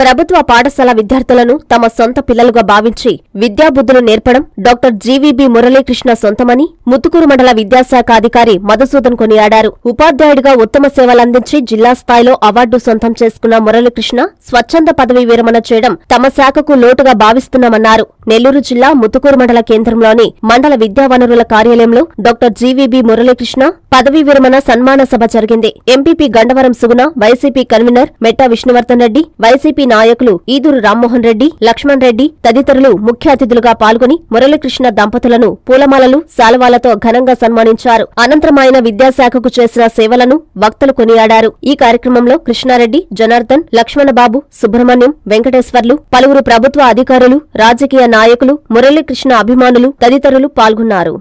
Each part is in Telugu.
ప్రభుత్వ పాఠశాల విద్యార్థులను తమ సొంత పిల్లలుగా భావించి విద్యాబుద్ధులు నేర్పడం డాక్టర్ జీవీబీ మురళీకృష్ణ సొంతమని ముత్తుకూరు మండల విద్యాశాఖ అధికారి మధుసూదన్ కొనియాడారు ఉపాధ్యాయుడిగా ఉత్తమ సేవలందించి జిల్లా స్థాయిలో అవార్డు సొంతం చేసుకున్న మురళీకృష్ణ స్వచ్ఛంద పదవి విరమణ చేయడం తమ శాఖకు లోటుగా భావిస్తున్నామన్నారు నెల్లూరు జిల్లా ముత్తుకూరు మండల కేంద్రంలోని మండల విద్యా వనరుల కార్యాలయంలో డాక్టర్ జీవీబీ మురళీకృష్ణ పదవీ విరమణ సన్మాన సభ జరిగింది MPP Gandavaram Suguna YCP convener Metta Vishnuvardhan Reddy YCP నాయకులు ఈదూరు రామ్మోహన్ రెడ్డి లక్ష్మణ్ రెడ్డి తదితరులు ముఖ్య అతిథులుగా పాల్గొని మురళీకృష్ణ దంపతులను పూలమాలలు శాలువాలతో ఘనంగా సన్మానించారు అనంతరం ఆయన విద్యాశాఖకు చేసిన సేవలను వక్తలు కొనియాడారు ఈ కార్యక్రమంలో కృష్ణారెడ్డి జనార్దన్ లక్ష్మణబాబు సుబ్రహ్మణ్యం వెంకటేశ్వర్లు పలువురు ప్రభుత్వ అధికారులు రాజకీయ నాయకులు మురళీకృష్ణ అభిమానులు తదితరులు పాల్గొన్నారు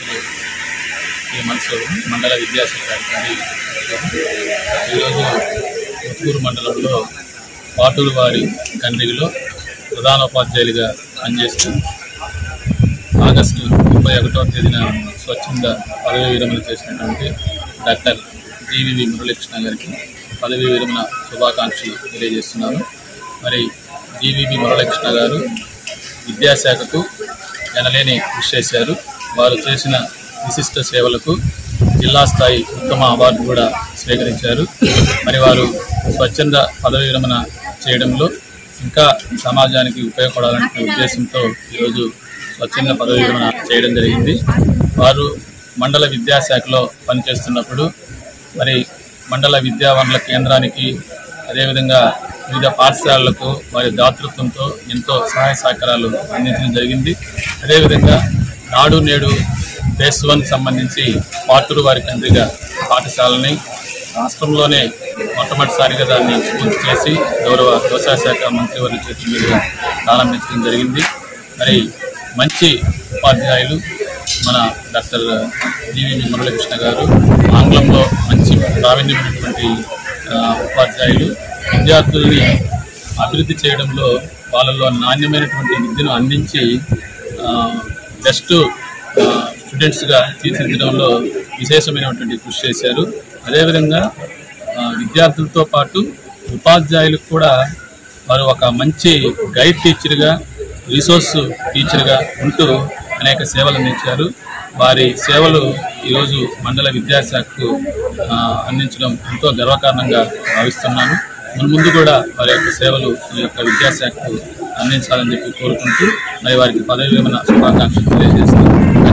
ఈ మనసు మండల విద్యాశాఖ అధికారి ఈరోజు ముత్తూరు మండలంలో పాటూరు వారి కండ్రిగిలో ప్రధానోపాధ్యాయులుగా పనిచేస్తూ ఆగస్టు ముప్పై ఒకటవ తేదీన స్వచ్ఛంద పదవీ విరమణ చేసినటువంటి డాక్టర్ జీవివి మురళీకృష్ణ గారికి పదవీ విరమణ శుభాకాంక్షలు తెలియజేస్తున్నాను మరి జీవివి మురళీకృష్ణ గారు విద్యాశాఖకు ఎనలేని కృషి చేశారు వారు చేసిన విశిష్ట సేవలకు జిల్లా స్థాయి ఉత్తమ అవార్డు కూడా స్వీకరించారు మరి వారు స్వచ్ఛంద పదవి విరమణ చేయడంలో ఇంకా సమాజానికి ఉపయోగపడాలనే ఉద్దేశంతో ఈరోజు స్వచ్ఛంద పదవి విరమణ చేయడం జరిగింది వారు మండల విద్యాశాఖలో పనిచేస్తున్నప్పుడు మరి మండల విద్యా వనరుల కేంద్రానికి అదేవిధంగా వివిధ పాఠశాలలకు వారి దాతృత్వంతో ఎంతో సహాయ సహకారాలు అందించడం జరిగింది అదేవిధంగా నాడు నేడు ఫేస్ వన్ సంబంధించి పాటూరు వారి తండ్రిగా పాఠశాలని రాష్ట్రంలోనే మొట్టమొదటిసారిగా దాన్ని పూర్తి చేసి గౌరవ వ్యవసాయ శాఖ మంత్రివర్గ చేతుల మీదుగా ప్రారంభించడం జరిగింది మరి మంచి ఉపాధ్యాయులు మన డాక్టర్ జీవి మురళీకృష్ణ గారు ఆంగ్లంలో మంచి ప్రావీణ్యమైనటువంటి ఆ, ఉపాధ్యాయులు విద్యార్థుల్ని అభివృద్ధి చేయడంలో వాళ్ళలో నాణ్యమైనటువంటి విద్యను అందించి బెస్ట్ స్టూడెంట్స్గా తీర్చిదిద్దడంలో విశేషమైనటువంటి కృషి చేశారు అదేవిధంగా ఆ, విద్యార్థులతో పాటు ఉపాధ్యాయులకు కూడా వారు ఒక మంచి గైడ్ టీచర్గా రిసోర్స్ టీచర్గా ఉంటూ అనేక సేవలు అందించారు వారి సేవలు ఈరోజు మండల విద్యాశాఖకు ఆ, అందించడం ఎంతో గర్వకారణంగా భావిస్తున్నాను మున్ముందు కూడా వారి యొక్క సేవలు ఈ యొక్క విద్యాశాఖకు అందించాలని చెప్పి కోరుకుంటూ మరి వారికి పదవి విరమణ శుభాకాంక్షలు తెలియజేస్తున్నాను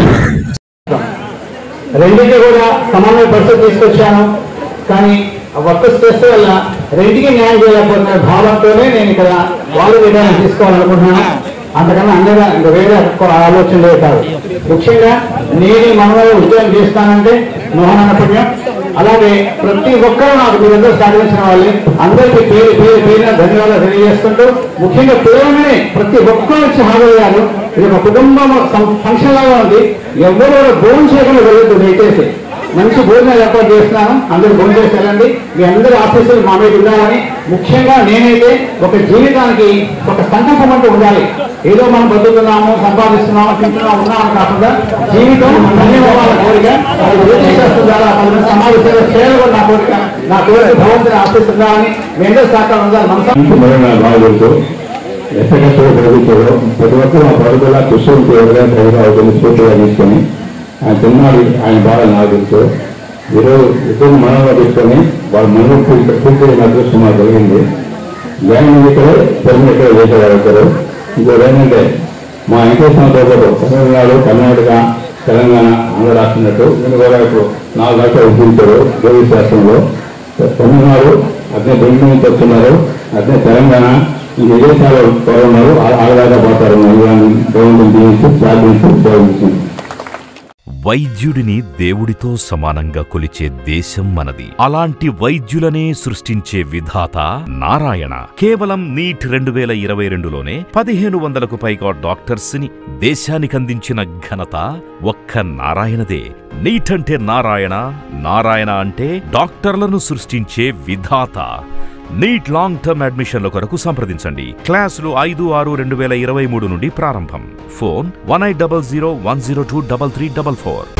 రెండింటి కూడా సమన్వయ పరిస్థితి తీసుకొచ్చాను కానీ ఆ వర్కర్స్ చేస్తే వల్ల రెండింటికి న్యాయం చేయలేకపోతున్న భావంతోనే నేను ఇక్కడ వాళ్ళు విధానం తీసుకోవాలనుకుంటున్నాను అంతకన్నా అందరూ ఇంకా వేరే ఎక్కువ ఆలోచన లేదు కాదు ముఖ్యంగా నేను ఈ మనలో ఉద్యోగం చేస్తానంటే మోహన పుణ్యం అలాగే ప్రతి ఒక్కరూ నాకు మీరందరూ సహకరించిన వాళ్ళు అందరికీ పేరు పేరు పేరున ధన్యవాదాలు తెలియజేసుకుంటూ ముఖ్యంగా పిల్లలనే ప్రతి ఒక్కరు వచ్చి హాజరయ్యారు ఇది ఒక కుటుంబం ఫంక్షన్ లాగా ఉంది ఎవరు కూడా భోజనం చేయకుండా వెళ్ళొద్దు దయచేసి మంచి భోజనాలు ఏర్పాటు చేస్తున్నాను అందరూ భోజనం చేసి వెళ్ళండి మీ అందరి ఆఫీసులు మా మీద ఉండాలని ముఖ్యంగా నేనైతే ఒక జీవితానికి ఒక సంకల్పం అంటూ ఉండాలి ఏదో మనం బతుకుతున్నాము సంపాదిస్తున్నాము తింటున్నాము ఉన్నామని కాకుండా జీవితం ధన్యవాదాల కోరిక అది వృద్ధి చేస్తుందా పది మంది సమాజ సేవ చేయాలని కూడా నా కోరిక నా కోరిక భగవంతుని ఆఫీస్ ఉండాలని మీ అందరూ సహకారం ఉండాలి మనసు ఇంటి మరణ బాగుంటూ ఎక్కడెక్కడ జరుగుతుందో ప్రతి ఒక్కరు మా పరుగులా కృషి ఉంటే ఎవరైనా సరిగా అవుతుంది స్ఫూర్తిగా తీసుకొని ఆయన తిన్నాడు ఆయన బాగా నాకు తెలుసు ఈరోజు ఇద్దరు మనలో తీసుకొని వాళ్ళ మనలో పూర్తి పూర్తి అదృష్టం మాకు కలిగింది జ్ఞానం ఇక్కడే పెరుగు ఇక్కడ చేసేవారు ఒకరు ఇంకోటి ఏంటంటే మా వెంకటేశ్వరతో పాటు తమిళనాడు కర్ణాటక తెలంగాణ ఆంధ్ర రాస్తున్నట్టు నేను కూడా ఇప్పుడు నాలుగు లక్షలు ఉద్యోగించారు జ్యోతి శాస్త్రంలో తమిళనాడు అదే బెంగళూరు నుంచి వస్తున్నారు అదే తెలంగాణ ఈ విదేశాలు ఉన్నారు ఆడదాకా పోతారు గవర్నమెంట్ దీవించి ప్రార్థించి ఉపయోగించింది వైద్యుడిని దేవుడితో సమానంగా కొలిచే దేశం మనది అలాంటి వైద్యులనే సృష్టించే విధాత నారాయణ కేవలం నీట్ రెండు వేల ఇరవై రెండులోనే పదిహేను వందలకు పైగా డాక్టర్స్ ని దేశానికి అందించిన ఘనత ఒక్క నారాయణదే నీట్ అంటే నారాయణ నారాయణ అంటే డాక్టర్లను సృష్టించే విధాత నీట్ లాంగ్ టర్మ్ అడ్మిషన్ల కొరకు సంప్రదించండి క్లాసులు ఐదు ఆరు రెండు వేల ఇరవై మూడు నుండి ప్రారంభం phone one eight double zero one zero two double three double four